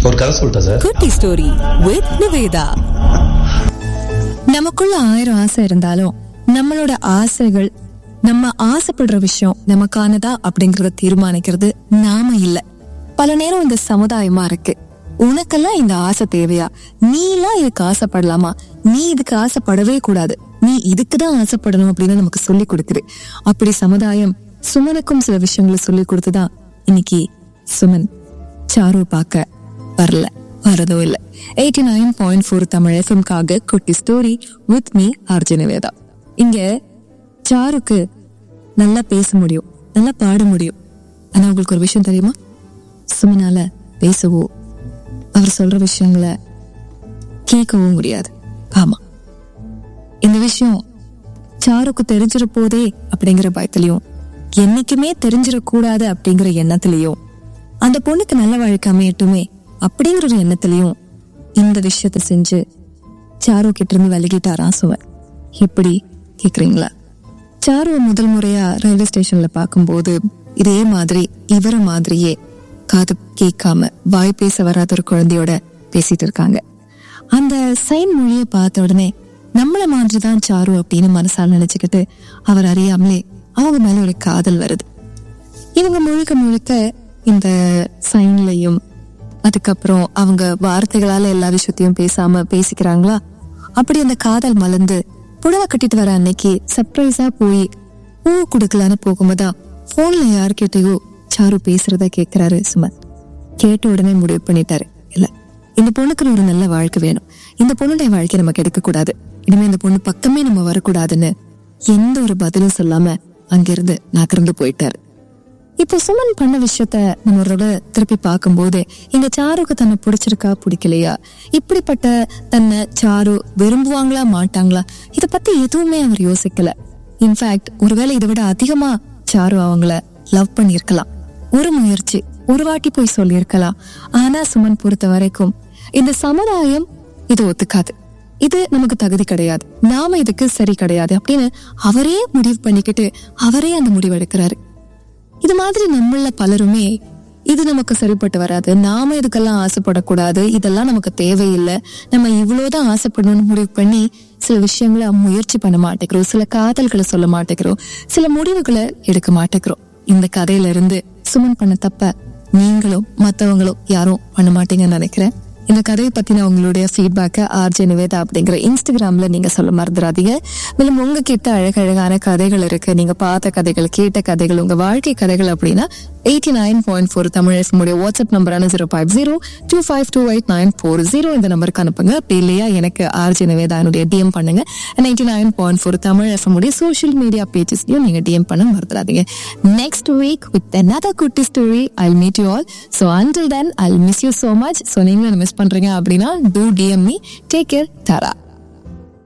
ஒரு கதை சொல்லிட்டா சார் குட்டி ஸ்டோரி வித் நிவேதா நமக்குள்ள ஆயிரம் ஆசை இருந்தாலும் நம்மளோட ஆசைகள் நம்ம ஆசைப்படுற விஷயம் நமக்கானதா அப்படிங்கறத தீர்மானிக்கிறது நாம இல்ல பல நேரம் இந்த சமுதாயமா இருக்கு உனக்கெல்லாம் இந்த ஆசை தேவையா நீலாம் இதுக்கு ஆசைப்படலாமா நீ இதுக்கு ஆசைப்படவே கூடாது நீ இதுக்குதான் ஆசைப்படணும் அப்படின்னு நமக்கு சொல்லி கொடுக்குது அப்படி சமுதாயம் சுமனுக்கும் சில விஷயங்களை சொல்லி கொடுத்துதான் இன்னைக்கு சுமன் சாரு பார்க்க வரல வரதோ இல்ல eighty nine point four Tamil எஃப்எம்காக குட்டி story with me Arjuna Veda இங்க சாருக்கு நல்லா பேச முடியும் நல்லா பாட முடியும் ஆனா உங்களுக்கு ஒரு விஷயம் தெரியுமா சுமனால பேசவோ அவர் சொல்ற விஷயங்களை கேட்கவும் முடியாது ஆமா இந்த விஷயம் சாருக்கு தெரிஞ்சிட போதே அப்படிங்கிற பயத்திலையும் என்னைக்குமே தெரிஞ்சிடக்கூடாது அப்படிங்கிற எண்ணத்திலையும் அந்த பொண்ணுக்கு நல்ல வாழ்க்கை அமையட்டுமே அப்படிங்கிற ஒரு எண்ணத்திலையும் இந்த விஷயத்த செஞ்சு சாரு கிட்ட இருந்து விலகிட்டாராம் சுவன் எப்படி கேக்குறீங்களா சாருவை முதல் முறையா ரயில்வே ஸ்டேஷன்ல பார்க்கும்போது இதே மாதிரி இவர மாதிரியே காது கேட்காம வாய் பேச வராத ஒரு குழந்தையோட பேசிட்டு இருக்காங்க அந்த சைன் மொழியை பார்த்த உடனே நம்மள மாதிரி தான் சாரு அப்படின்னு மனசால நினைச்சுக்கிட்டு அவர் அறியாமலே அவங்க மேல ஒரு காதல் வருது இவங்க முழுக்க முழுக்க இந்த சைன்லயும் அதுக்கப்புறம் அவங்க வார்த்தைகளால எல்லா விஷயத்தையும் பேசாம பேசிக்கிறாங்களா அப்படி அந்த காதல் மலர்ந்து புடவை கட்டிட்டு வர அன்னைக்கு சர்ப்ரைஸா போய் பூ கொடுக்கலான்னு போகும்போதா போன்ல யார்கிட்டயோ சாரு பேசுறத கேக்குறாரு சுமன் கேட்ட உடனே முடிவு பண்ணிட்டாரு இல்ல இந்த பொண்ணுக்கு ஒரு நல்ல வாழ்க்கை வேணும் இந்த பொண்ணுடைய வாழ்க்கை நமக்கு எடுக்க கூடாது இனிமே இந்த பொண்ணு பக்கமே நம்ம வரக்கூடாதுன்னு எந்த ஒரு பதிலும் சொல்லாம அங்கிருந்து நகர்ந்து போயிட்டாரு இப்போ சுமன் பண்ண விஷயத்த நம்மளோட திருப்பி பார்க்கும்போது இந்த சாருக்கு தன்னை பிடிச்சிருக்கா பிடிக்கலையா இப்படிப்பட்ட தன்னை சாரு விரும்புவாங்களா மாட்டாங்களா இத பத்தி எதுவுமே அவர் யோசிக்கல இன்ஃபேக்ட் ஒருவேளை இதை விட அதிகமா சாரு அவங்கள லவ் பண்ணியிருக்கலாம் ஒரு முயற்சி ஒரு வாட்டி போய் சொல்லியிருக்கலாம் ஆனா சுமன் பொறுத்த வரைக்கும் இந்த சமுதாயம் இது ஒத்துக்காது இது நமக்கு தகுதி கிடையாது நாம இதுக்கு சரி கிடையாது அப்படின்னு அவரே முடிவு பண்ணிக்கிட்டு அவரே அந்த முடிவு எடுக்கிறாரு இது மாதிரி நம்மள பலருமே இது நமக்கு சரிப்பட்டு வராது நாம இதுக்கெல்லாம் ஆசைப்படக்கூடாது இதெல்லாம் நமக்கு தேவையில்லை நம்ம இவ்வளவுதான் ஆசைப்படணும்னு முடிவு பண்ணி சில விஷயங்களை முயற்சி பண்ண மாட்டேங்கிறோம் சில காதல்களை சொல்ல மாட்டேங்கிறோம் சில முடிவுகளை எடுக்க மாட்டேங்கிறோம் இந்த கதையில இருந்து சுமன் பண்ண தப்ப நீங்களும் மத்தவங்களும் யாரும் பண்ண மாட்டீங்கன்னு நினைக்கிறேன் இந்த கதையை பத்தின உங்களுடைய ஃபீட்பேக்கை ஆர்ஜே நிவேதா அப்படிங்கிற இன்ஸ்டாகிராம்ல நீங்க சொல்ல மறந்துடாதீங்க மேலும் உங்ககிட்ட அழகழகான கதைகள் இருக்கு நீங்க பார்த்த கதைகள் கேட்ட கதைகள் உங்க வாழ்க்கை கதைகள் அப்படின்னா eighty nine point four Tamil எஃப்எம்முடைய வாட்ஸ்அப் நம்பரான zero five zero two five two eight nine four zero இந்த நம்பருக்கு அனுப்புங்க அப்படி இல்லையா எனக்கு ஆர்ஜே நிவேதா என்னுடைய டிஎம் பண்ணுங்க ninety nine point four Tamil எஃப்எம்முடைய சோஷியல் மீடியா பேஜஸ்லயும் நீங்க டிஎம் பண்ண மறந்துடாதீங்க நெக்ஸ்ட் வீக் வித் another குட்டி story I meet you all so until then I miss you so much so நீங்களும் மிஸ் பண்றீங்க அப்படின்னா do DM me take care தரா